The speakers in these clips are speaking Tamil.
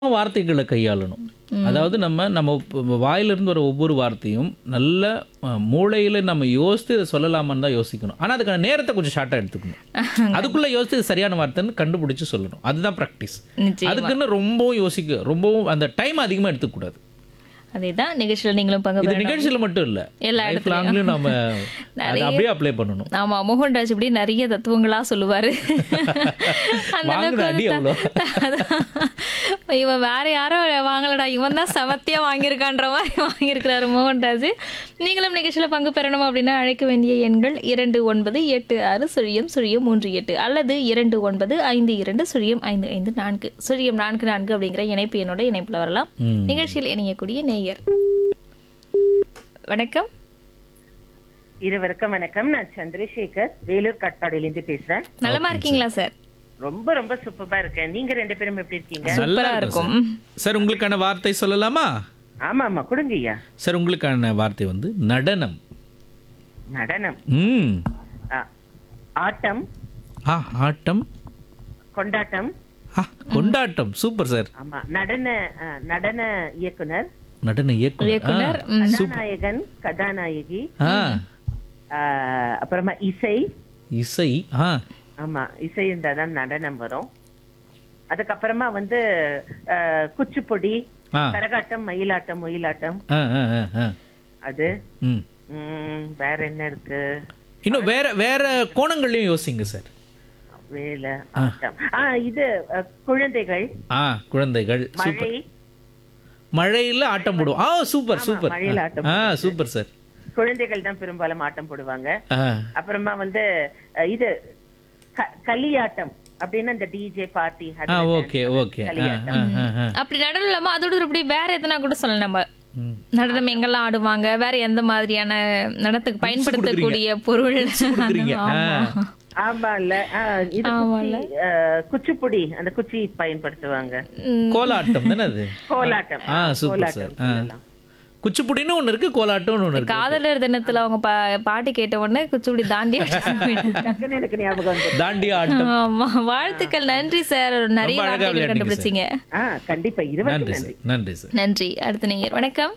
வார்த்தைகளை கையாளணும் அதாவது நம்ம நம்ம இப்ப வாயிலிருந்து வர ஒவ்வொரு வார்த்தையும் நல்ல அஹ், மூளையில நம்ம யோசித்து இதை சொல்லலாமான்னு தான் யோசிக்கணும் ஆனா அதுக்கான நேரத்தை கொஞ்சம் ஷார்ட்டாக எடுத்துக்கணும் அதுக்குள்ள யோசித்து இது சரியான வார்த்தைன்னு கண்டுபிடிச்சு சொல்லணும் அதுதான் ப்ராக்டிஸ் நிச்சயமா அதுக்குன்னு ரொம்பவும் யோசிக்க ரொம்பவும் அந்த டைம் அதிகமா எடுத்துக்கூடாது அதேதான் நிகழ்ச்சியில் நீங்களும் பங்கு இது பெறணும் நிகழ்ச்சியில மட்டும் இல்ல எல்லா லைஃப் லாங்லயும் நம்ம அதை அப்படியே அப்ளை பண்ணணும் ஆமா மோகன்ராஜ் இப்படி நிறைய தத்துவங்களா சொல்லுவாரு அந்த வாங்குன அடி எவ்வளோ அதான். இவன் வேற யாரோ வாங்கலடா இவன் தான் செமத்தியா வாங்கியிருக்கான்ற மாதிரி வாங்கியிருக்கிறாரு மோகன்ராஜ் நீங்களும் நிகழ்ச்சியில பங்கு பெறணும் அப்படின்னா அழைக்க வேண்டிய எண்கள் இரண்டு ஒன்பது எட்டு ஆறு சுழியம் சுழியம் மூன்று எட்டு அல்லது இரண்டு ஒன்பது ஐந்து இரண்டு சுழியம் ஐந்து ஐந்து நான்கு சுழியம் நான்கு நான்கு அப்படிங்கிற இணைப்பு என்னோட இணைப்புல வரலாம் ம். நிகழ்ச்சியில் இணையக்கூடிய நேயர் வணக்கம் இருவருக்கும் வணக்கம் நான் சந்திரசேகர் வேலூர் காட்பாடியிலிருந்து பேசுறேன் நலமா இருக்கீங்களா சார் ரொம்ப ரொம்ப சூப்பரா இருக்கேன் நீங்க ரெண்டு பேரும் எப்படி இருக்கீங்க நல்லா சூப்பரா இருக்கும் இருக்கும் சார். சார் உங்களுக்கான வார்த்தை சொல்லலாமா ஆமா ஆமா கொடுங்க ஐயா சார் உங்களுக்கான வார்த்தை வந்து நடனம் நடனம் ம் ஆ, ஆட்டம் ஆ ஆட்டம் கொண்டாட்டம் ஆ கொண்டாட்டம் சூப்பர் சார் ஆமா நடன ஆ, நடன இயக்குனர் நடன இயக்குனர் இயக்குனர் ம். கதாநாயகன் கதாநாயகி ஆ ஆ, அப்புறமா இசை இசை ஆ ஆமா இசை இருந்தாதான் நடனம் வரும் அதுக்கப்புறமா வந்து ஆ, குச்சிப்புடி ஆ கரகாட்டம் மயிலாட்டம் ஒயிலாட்டம் ஆ ஆ ஆ, ஆ அது ம் ம், வேற என்ன இருக்கு இன்னும் வேற வேற கோணங்கள்லயும் யோசிங்க சார் வேலை ஆட்டம் ஆ இது அ, குழந்தைகள் ஆ குழந்தைகள் சூப்பர் மழை மழையில ஆட்டம் போடுவோம் ஆ சூப்பர் சூப்பர் மழையில ஆட்டம் ஆ சூப்பர் சார் குழந்தைகள் தான் பெரும்பாலும் ஆட்டம் போடுவாங்க ஆ அப்புறமா வந்து அ, இது க- களியாட்டம் அப்படின்னா இந்த டிஜே பார்ட்டி ஆ ஓகே ஓகே ஆ ஆ ஆ ஆ அப்படி நடனம் இல்லாம அதோட இப்படி வேற எதனா கூட சொல்லலாம் நம்ம ம். நடனம் எங்கெல்லாம் ஆடுவாங்க வேற எந்த மாதிரியான நடனத்துக்கு பயன்படுத்தக்கூடிய பொருள் கொடுக்குறீங்க ஆ ஆமா இல்ல ஆ, இது குச்சி, அ, குச்சிப்புடி அந்த குச்சி பயன்படுத்துவாங்க கோலாட்டம் தானே அது கோலாட்டம் ஆ சூப்பர் சார் ஆ குச்சிப்புடின்னு ஒண்ணு இருக்கு கோலாட்டம்னு ஒண்ணு இருக்கு காதலர் தினத்துல அவங்க பா- பாட்டு கேட்ட உடனே குச்சிப்புடி தாண்டி டக்குன்னு எனக்கு ஞாபகம் வந்து தாண்டியா ஆட்டம் ஆமா வாழ்த்துக்கள் நன்றி சார் நிறைய ரொம்ப அழகா வார்த்தைகள் விளையாடுனீங்க கண்டுபிடிச்சீங்க ஆ கண்டிப்பா இருபது நன்றி சார் நன்றி சார் நன்றி அடுத்த நீங்க வணக்கம்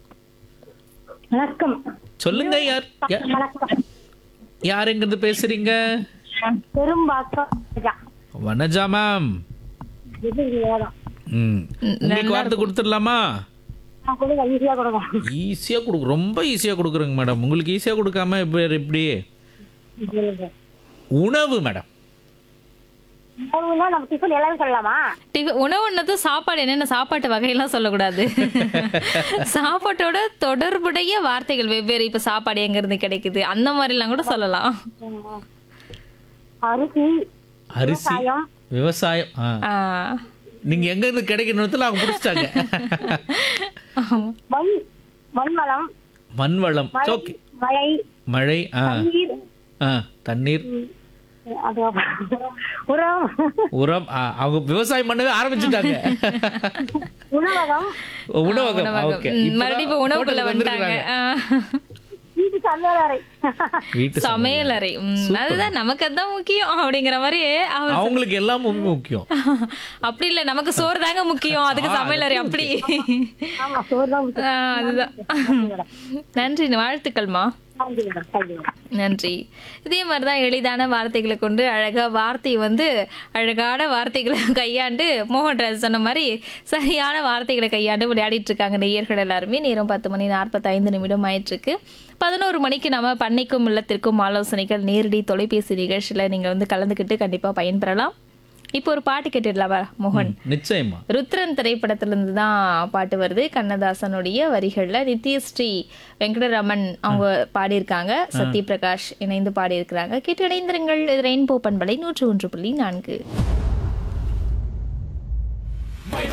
வணக்கம் சொல்லுங்க யார் யா- வணக்கம் யார் எங்கிருந்து பேசுறீங்க பெரும்பாக்கம் ராஜா. வனஜா மேம் இது இதுதான். ம் உங்களுக்கு வார்த்தை கொடுத்துடலாமா நான் கொடுங்க ஈஸியா கொடுங்க ஈஸியா கொடுக்கு ரொம்ப ஈஸியா கொடுக்குறேங்க மேடம் உங்களுக்கு ஈஸியா கொடுக்காம இப்போ எப்படி சொல்லுங்க. உணவு மேடம் உணவுன்னா நம்ம டிஃபன் எல்லாமே சொல்லலாமா டிஃப- உணவுன்னது சாப்பாடு என்னென்ன சாப்பாட்டு வகையெல்லாம் சொல்லக்கூடாது சாப்பாட்டோட தொடர்புடைய வார்த்தைகள் வெவ்வேறு இப்ப சாப்பாடு எங்க இருந்து கிடைக்குது அந்த மாதிரி எல்லாம் கூட சொல்லலாம் அரிசி அரிசி விவசாயம் விவசாயம் ஆ ஆ, நீங்க எங்க இருந்து கிடைக்கணும்னு அவங்க பிடிச்சிட்டாங்க மண் மண்வளம் மண்வளம் ஓகே மழை மழை ஆ நீர் ஆ தண்ணீர் அது உரம் உரம் ஆ, அவங்க விவசாயம் பண்ணவே ஆரம்பிச்சுட்டாங்க உணவகம் உணவகம் உணவகம். ஓகே ம், மறுபடியும் இப்ப உணவுக்குள்ள வந்துட்டாங்க ஆ. வீட்டு சமையலறை வீட்டு சமையல். சமையலறை ம், அதுதான் நமக்கு அதான் முக்கியம் அப்படிங்கிற மாதிரி அவர் அவங்களுக்கு எல்லாம் ரொம்ப முக்கியம் அப்படி இல்ல நமக்கு சோறு தாங்க முக்கியம் அதுக்கு சமையலறை அப்படி ஆமா சோறு தான் ஆ, அதுதான் நன்றி வாழ்த்துக்கள்மா தேங்க்யூ மேடம் தேங்க்யூ மேடம் நன்றி இதே மாதிரி தான் எளிதான வார்த்தைகளை கொண்டு அழகாக வார்த்தையை வந்து அழகான வார்த்தைகளை கையாண்டு மோகன்ராஜ் சொன்ன மாதிரி சரியான வார்த்தைகளை கையாண்டு விளையாடிட்டு இருக்காங்க நேயர்கள் எல்லாருமே நேரம் பத்து மணி நாற்பத்தைந்து நிமிடம் ஆயிட்டிருக்கு பதினோரு மணிக்கு நம்ம பண்ணைக்கும் இல்லத்திற்கும் ஆலோசனைகள் நேரடி தொலைபேசி நிகழ்ச்சியில் நீங்கள் வந்து கலந்துக்கிட்டு கண்டிப்பாக பயன்பெறலாம் இப்போ ஒரு பாட்டு கேட்டுடலாமா மோகன் நிச்சயமா ருத்ரன் திரைப்படத்திலிருந்து தான் பாட்டு வருது கண்ணதாசனுடைய வரிகள்ல நித்யஸ்ரீ வெங்கடரமன் அவங்க பாடியிருக்காங்க சத்யபிரகாஷ் இணைந்து பாடியிருக்கிறாங்க கேட்டு இணைந்திருங்கள் இது ரெயின்போ பண்பலை நூற்று ஒன்று புள்ளி நான்கு